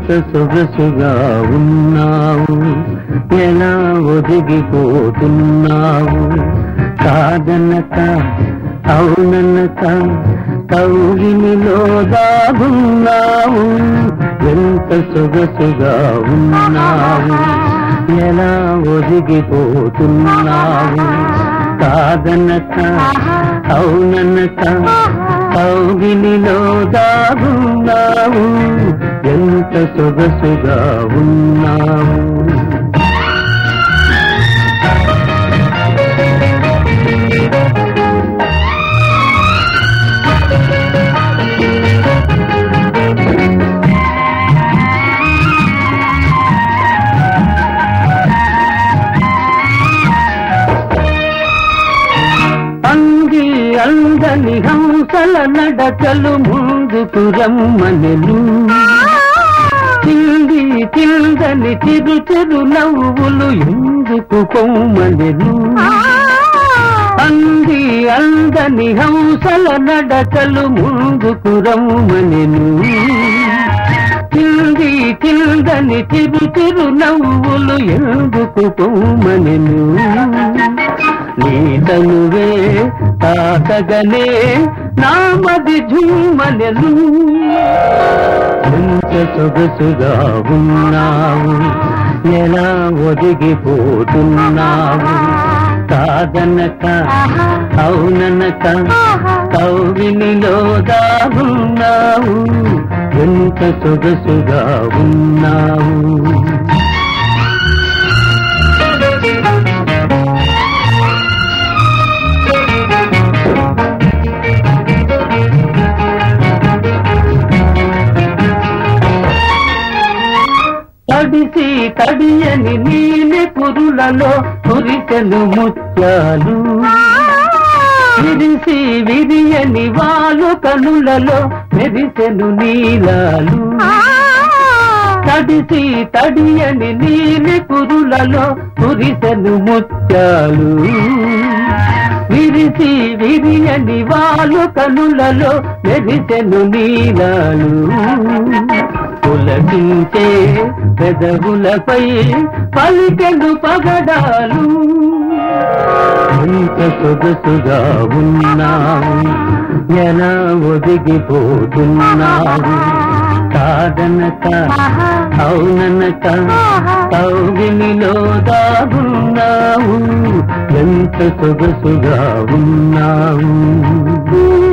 ఎంత సొగసుగా ఉన్నావు ఎలా ఒదిగిపోతున్నావు కాదనక అవుననక కౌగిలిలో దాగున్నావు ఎంత సొగసుగా ఉన్నావు ఎలా ఒదిగిపోతున్నావు కాదనక అవుననక కౌగిలిలో దాగున్నావు ఎంత సొగసుగా ఉన్నావు అంగి అందని హంసల నడకలు ముందుకు రమ్మనెలు చిల్లి చిల్దని చిరు చిరు నవ్వులు ఎందుకు పొమ్మనెలు అంది అందని హంసల నడకలు ముందుకు రమ్మనెను చిల్లి చిల్దని చిరు చిరు నవ్వులు ఎందుకు పొమ్మనెను నీ తనువే తాకగనే నామది ఝుమ్మనెలు ఎంత సొగసుగా ఉన్నావు ఎలా ఒదిగిపోతున్నావు కాదనక అవుననక కౌగిలిలో దాగున్నావు ఎంత సొగసుగా ఉన్నావు తడిసి తడియని నీలి పురులలో కురిసెను ముత్యాలు విరిసి విరియని వాలు కనులలో మెరిసెను నీలాలు తడిసి తడియని నీలి పురులలో కురిసెను ముత్యాలు విరిసి విరియని వాలు కనులలో మెరిసెను నీలాలు పులకించే పెదవులపై పలికెను పగడాలు ఎంత సొగసుగా ఉన్నావు ఎలా ఒదిగిపోతున్నావు కాదనక అవుననక కౌగిలిలో దాగున్నావు ఎంత సొగసుగా ఉన్నావు